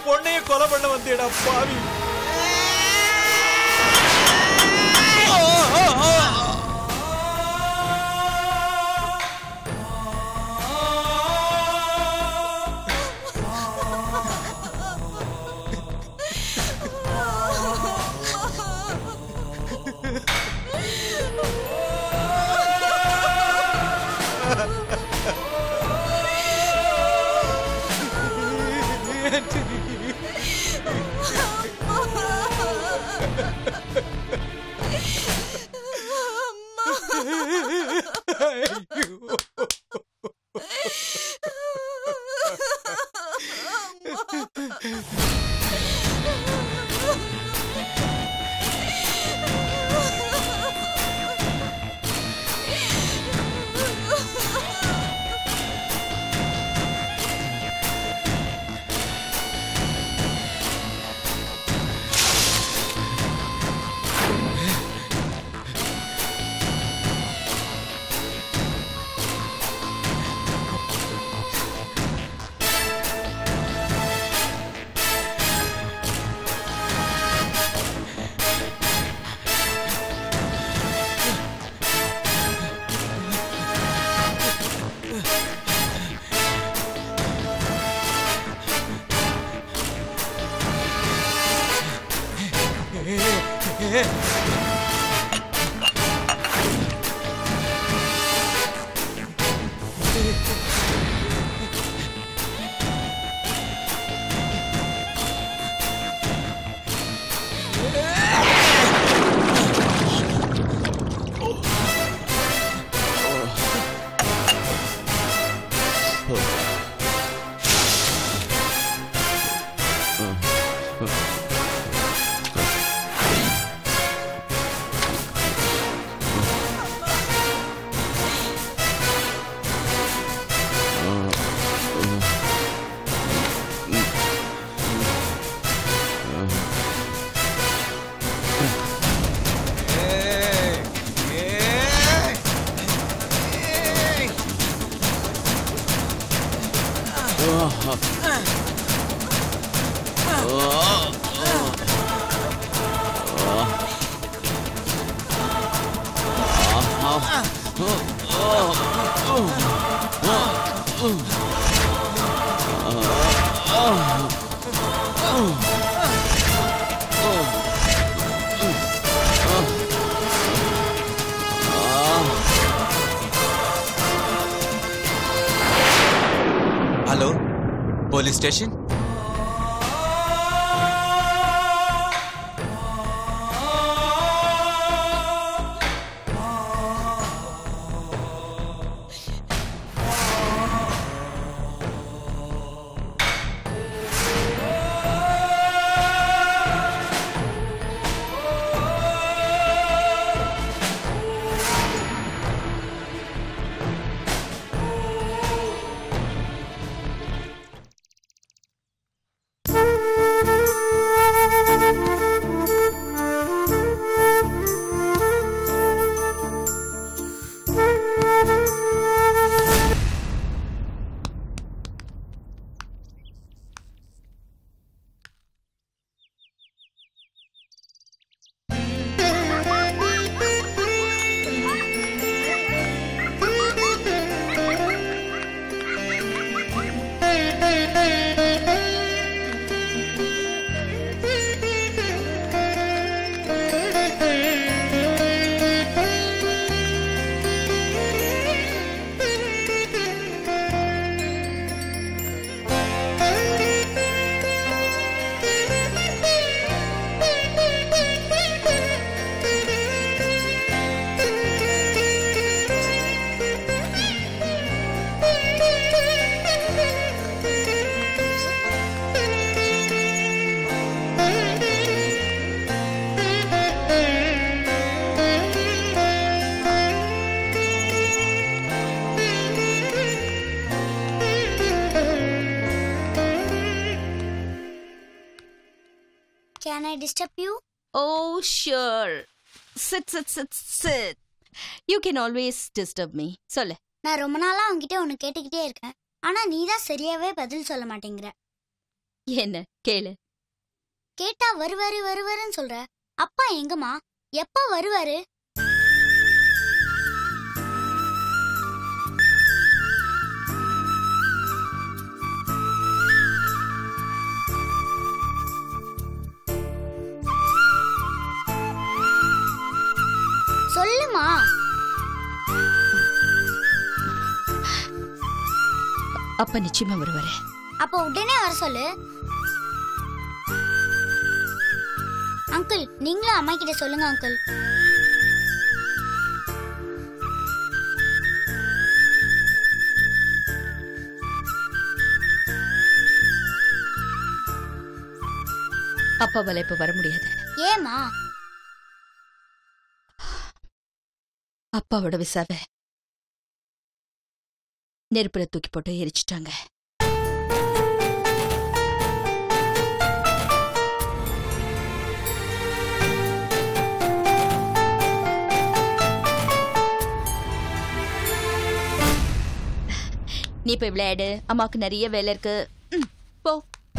என் பொண்ணைய கொலை பண்ண வந்தேடா பாவி hello police station Can I disturb you? Oh, sure. Sit, sit, sit, sit. You can always disturb me. சொல்லு நான் ரொம்ப நாளா உன்கிட்ட ஒன்று கேட்டுக்கிட்டே இருக்கேன் ஆனா நீ தான் சரியாவே பதில் சொல்ல மாட்டேங்கிற என்ன கேளு கேட்டா வருவாரு வருவாருன்னு சொல்ற அப்பா எங்கம்மா எப்ப வருவாரு சொல்லுமா அப்பா நிச்சயமா வருவாரு அப்ப உடனே வர சொல்லு அங்கிள் நீங்களும் அம்மா கிட்ட சொல்லுங்க அங்கிள் அப்பாவால இப்ப வர முடியாது ஏமா அப்பாவோட விசாவை நெருப்புல தூக்கி போட்டு எரிச்சிட்டாங்க நீ போய் விளையாடு அம்மாவுக்கு நிறைய வேலை இருக்கு ம், போ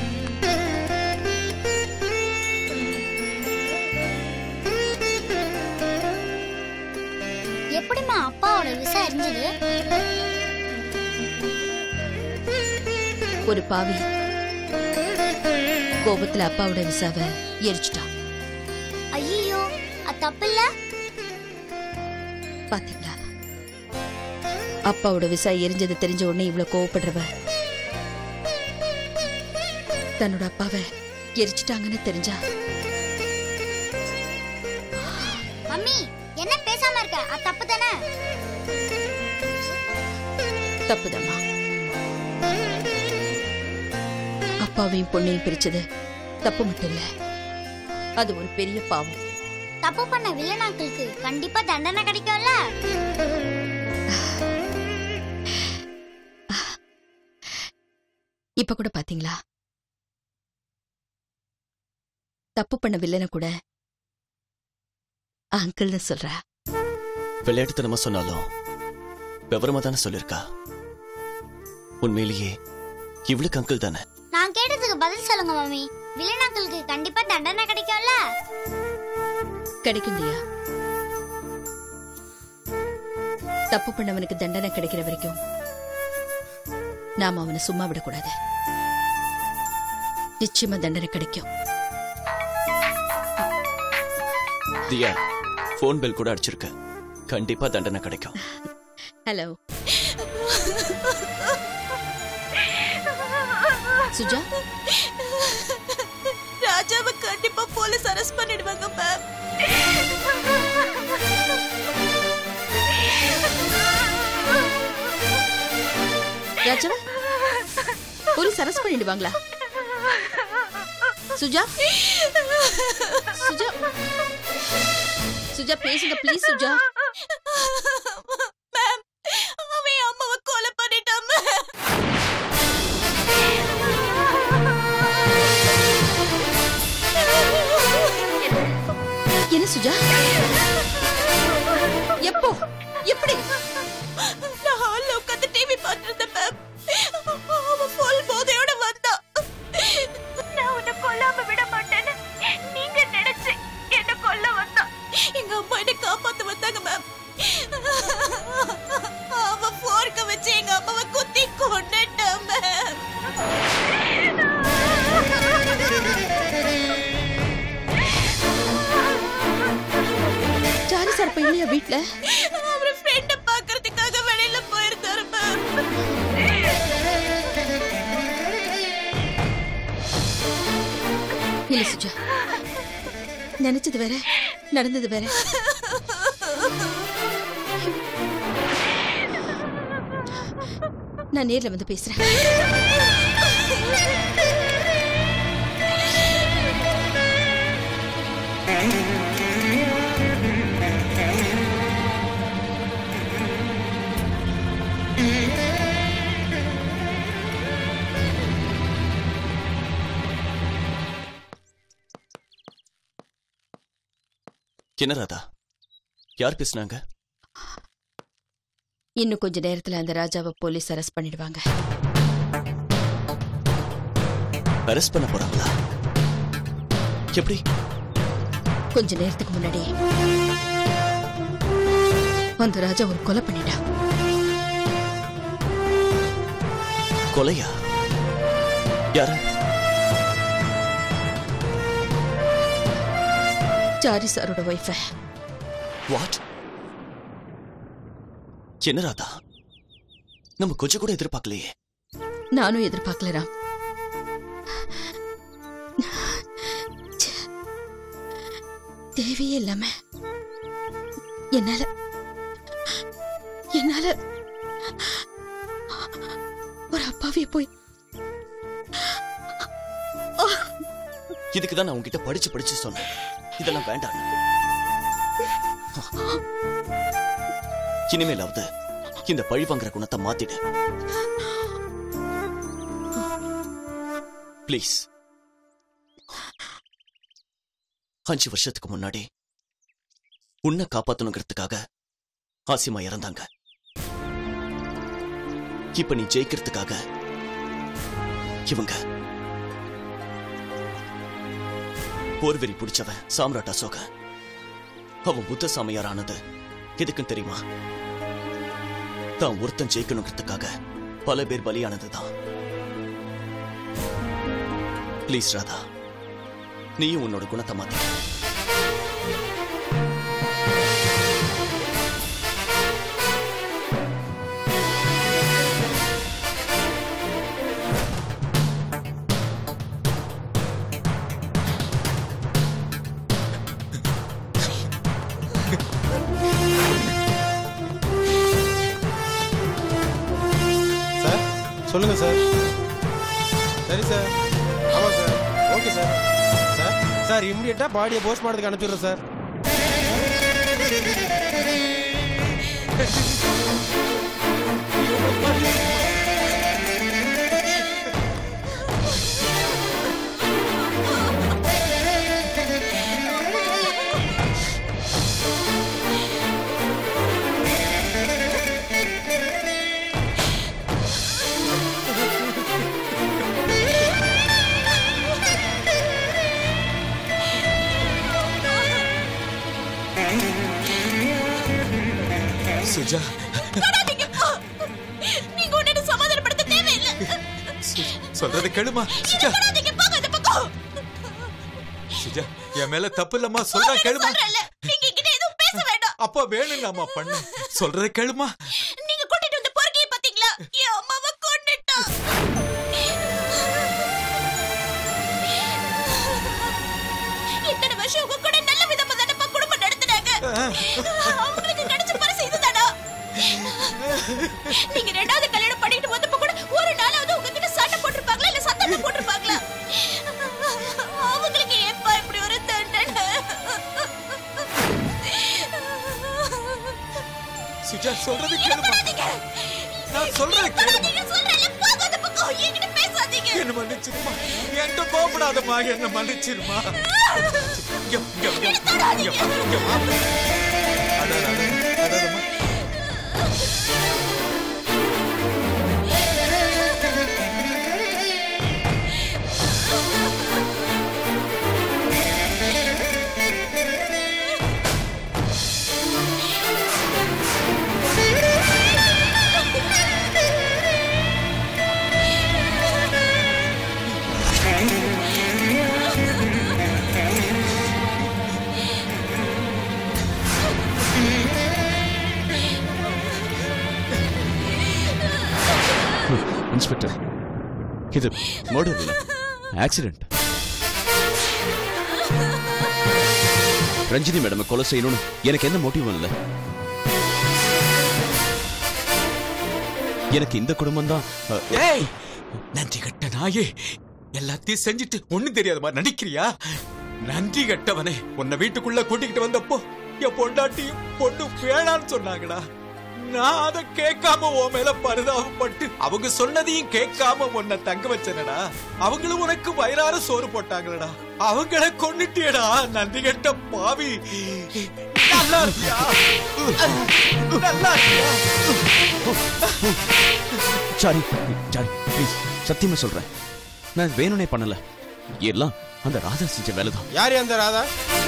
எப்படிம்மா அப்பாவோட விசா எரிஞ்சது ஒரு பாவி கோபத்துல அப்பாவோட விசாவை எரிச்சிட்டான் ஐயோ அது தப்பில்ல பாத்தீங்களா அப்பாவோட விசா எரிஞ்சது தெரிஞ்ச உடனே இவ்வளவு கோவப்படுறவ தன்னோட அப்பாவை எரிச்சிட்டாங்கன்னு தெரிஞ்சா மம்மி என்ன பேசாம இருக்க அது தப்பு தானே தப்புதம்மா அப்பாவையும் பொண்ணையும் பிரிச்சது தப்பு மட்டும் இல்ல அது ஒரு பெரிய பாவம் தப்பு பண்ண வில்லனாக்களுக்கு கண்டிப்பா தண்டனை கிடைக்கும்ல இப்ப கூட பாத்தீங்களா தப்பு பண்ண வில்லனை கூட அங்கிள்னு சொல்றா விளையாட்டுத்தனமா சொன்னாலும் விவரமா தானே சொல்லிருக்கா உண்மையிலேயே இவளுக்கு அங்கிள் தானே நான் கேட்டதுக்கு பதில் சொல்லுங்க மம்மி வில்லனாக்களுக்கு கண்டிப்பா தண்டனை கிடைக்கும்ல கிடைக்கும் தியா தப்பு பண்ணவனுக்கு தண்டனை கிடைக்கிற வரைக்கும் நாம அவனை சும்மா விடக்கூடாது நிச்சயமா தண்டனை கிடைக்கும் தியா ஃபோன் பெல் கூட அடிச்சிருக்க கண்டிப்பா தண்டனை கிடைக்கும் ஹலோ சுஜா ராஜாவை கண்டிப்பா போலீஸ் அரெஸ்ட் பண்ணிடுவாங்க மேம் ராஜா போலீஸ் அரெஸ்ட் பண்ணிடுவாங்களா சுஜா சுஜா சுஜா பேசுங்க ப்ளீஸ் சுஜா மேம் அவன் என் அம்மாவை கொலை பண்ணிட்டான் மேம் என்ன சுஜா எப்போ எப்படி நான் ஹால்ல உட்கார்ந்து டிவி பார்த்துட்டு இருந்தேன் மேம் அவன் ஃபுல் போதையோட வந்தா நான் உன்னை கொல்லாம விட மாட்டேன்னு நீங்க நினைச்சு என்ன கொல்ல வந்தா எங்க அம்மா என்னை காப்பாத்த வந்தாங்க மேம் அவன் போர்க்க வச்சு எங்க அம்மாவை குத்தி கொண்டுட்டான் மேம் சாரி சார் இப்ப இல்லையா வீட்ல அவர் ஃப்ரெண்ட பாக்குறதுக்காக வெளியில போயிருந்தாரு மேம் இல்ல சுஜா நினைச்சது வேற நடந்தது வேற நான் நேர்ல வந்து பேசுறேன் என்ன ராதா யார் பேசுனாங்க இன்னும் கொஞ்ச நேரத்துல அந்த ராஜாவை போலீஸ் அரெஸ்ட் பண்ணிடுவாங்க அரெஸ்ட் பண்ண போறாங்களா எப்படி கொஞ்ச நேரத்துக்கு முன்னாடி அந்த ராஜா ஒரு கொலை பண்ணிட்டான் கொலையா யாரு சாரி சாரோட ஒய்ஃப வாட் என்ன ராதா நம்ம கொஞ்சம் கூட எதிர்பார்க்கலையே நானும் எதிர்பார்க்கல ராம் ச்சே. தேவையே இல்லாம என்னால என்னால ஒரு அப்பாவிய போய் இதுக்கு தான் நான் உங்ககிட்ட படிச்சு படிச்சு சொன்னேன் இதெல்லாம் வேண்டாம் இனிமேலாவது இந்த பழி வாங்குற குணத்தை மாத்திடு ப்ளீஸ் அஞ்சு வருஷத்துக்கு முன்னாடி உன்னை காப்பாத்தணுங்கிறதுக்காக ஆசிமா இறந்தாங்க இப்ப நீ ஜெயிக்கிறதுக்காக இவங்க போர்வெறி பிடிச்சவன் சாம்ராட் அசோக அவன் புத்த சாமியார் ஆனது எதுக்கும் தெரியுமா தான் ஒருத்தன் ஜெயிக்கணுங்கிறதுக்காக பல பேர் பலியானதுதான் ப்ளீஸ் ராதா நீயும் உன்னோட குணத்தை மாத்தி சார் சொல்லுங்க சார் சரி சார் ஆமாம் sir okay sir sir sir இம்மிடியட்டாக பாடியை போஸ்ட் மார்ட்டத்துக்கு அனுப்பிடுறோம் சார் சுஜா நீங்க உன்னை சமாதானப்படுத்த தேவையில்லை சொல்றது கேளுமா சுஜா நீங்க போங்க அந்த பக்கம் சுஜா என் மேல தப்பு இல்லம்மா சொல்றா கேளுமா சொல்றேன்ல, நீங்க என்கிட்ட எதுவும் பேச வேண்டாம் அப்பா வேணும்லாமா பண்ண சொல்றத கேளுமா நீங்க கூட்டிட்டு வந்த பொறுக்கைய பாத்தீங்களா என் அம்மாவை கொண்டுட்டான் இத்தனை வருஷம் உங்க கூட நல்ல விதமா தானப்பா குடும்பம் நடத்துனாங்க அவங்களுக்கு கிடைச்ச பரிசு இதுதானா நீங்க ரெண்டாவது கல்யாணம் பண்ணிட்டு வந்தப்ப கூட ஒரு நாளாவது உங்ககிட்ட சண்டை போட்டிருப்பாங்களா இல்ல சத்தம் போட்டிருப்பாங்களா அவங்களுக்கு ஏப்பா இப்படி ஒரு தண்டனை சுஜா சொல்றது கேளுமா பண்ணாதீங்க. நான் சொல்றத கேளுமா நீங்க சொல்றேன்ல, போங்க அந்த பக்கம். என்கிட்ட பேசாதீங்க. என்ன மன்னிச்சிருமா என்கிட்ட கோபப்படாதம்மா என்ன மன்னிச்சிருமா இங்க, இங்க, இங்க, இங்க, இங்க வா. அடாத, அடாத, அடாதம்மா. இன்ஸ்பெக்டர் இது மர்டர் இல்லை ஆக்சிடென்ட் ரஞ்சினி மேடம் கொலை செய்யணும்னு எனக்கு எந்த மோட்டிவும் இல்லை எனக்கு இந்த குடும்பம் தான் ஏய் நன்றி கட்ட நாயே எல்லாத்தையும் செஞ்சுட்டு ஒண்ணும் தெரியாத மாதிரி நடிக்கிறியா நன்றி கட்டவனே உன்னை வீட்டுக்குள்ள கூட்டிக்கிட்டு வந்தப்போ என் பொண்டாட்டியும் பொண்ணு வேணான்னு சொன்னாங்கடா நான் அதை கேட்காம உன் மேல பரிதாபப்பட்டு அவங்க சொன்னதையும் கேட்காம உன்னை தங்க வச்சனடா அவங்களும் உனக்கு வயிறார சோறு போட்டாங்களடா அவங்கள கொன்னுட்டியடா நன்றி கட்ட பாவி நல்லா இருக்கியா நல்லா இருக்கியா சாரி சாரி ப்ளீஸ் சத்தியமா சொல்றேன் நான் வேணும்னே பண்ணல எல்லாம் அந்த ராதா செஞ்ச வேலைதான் யார் அந்த ராதா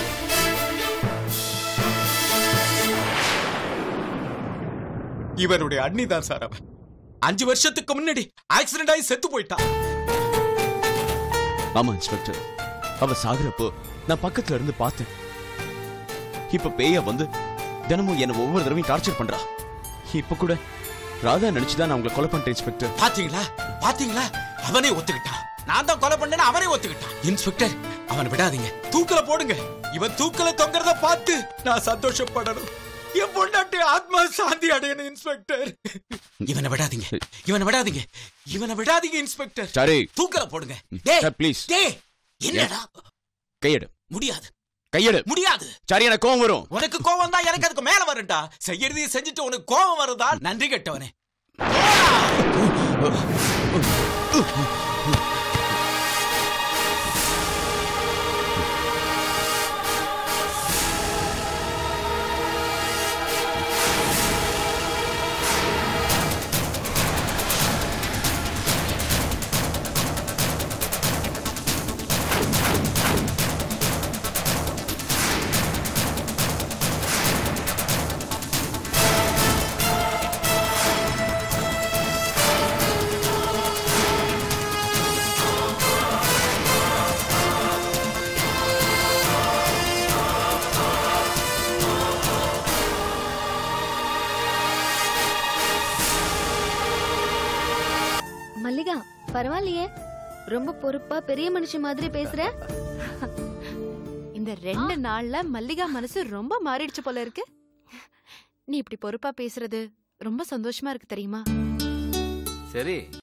இவனுடைய அண்ணி தான் சார் அவன் அஞ்சு வருஷத்துக்கு முன்னாடி ஆக்சிடென்ட் ஆகி செத்து போயிட்டான் ஆமா இன்ஸ்பெக்டர் அவ சாகுறப்போ நான் பக்கத்துல இருந்து பார்த்தேன் இப்ப பேய வந்து தினமும் என்ன ஒவ்வொரு தடவையும் டார்ச்சர் பண்றா இப்ப கூட ராதா நினைச்சுதான் நான் உங்களை கொலை பண்ணிட்டேன் இன்ஸ்பெக்டர் பாத்தீங்களா பாத்தீங்களா அவனே ஒத்துக்கிட்டான் நான் தான் கொலை பண்ணேன்னு அவனே ஒத்துக்கிட்டான் இன்ஸ்பெக்டர் அவனை விடாதீங்க தூக்கல போடுங்க இவன் தூக்கல தொங்குறத பார்த்து நான் சந்தோஷப்படணும் என் பொண்டாட்டி ஆத்மா சாந்தி அடையணும் இன்ஸ்பெக்டர் இவனை விடாதீங்க இவனை விடாதீங்க இவனை விடாதீங்க இன்ஸ்பெக்டர் சரி தூக்கல போடுங்க டேய் சார் ப்ளீஸ் டேய் என்னடா கையெடு முடியாது கையெடு முடியாது சரி எனக்கு கோவம் வரும் உனக்கு கோவம் தான் எனக்கு அதுக்கு மேல வரும்டா செய்யறதையும் செஞ்சுட்டு உனக்கு கோவம் வருதா நன்றி கெட்டவனே மல்லிகா பரவாயில்லையே ரொம்ப பொறுப்பா பெரிய மனுஷன் மாதிரி பேசுற இந்த ரெண்டு நாள்ல மல்லிகா மனசு ரொம்ப மாறிடுச்சு போல இருக்கு நீ இப்படி பொறுப்பா பேசுறது ரொம்ப சந்தோஷமா இருக்கு தெரியுமா சரி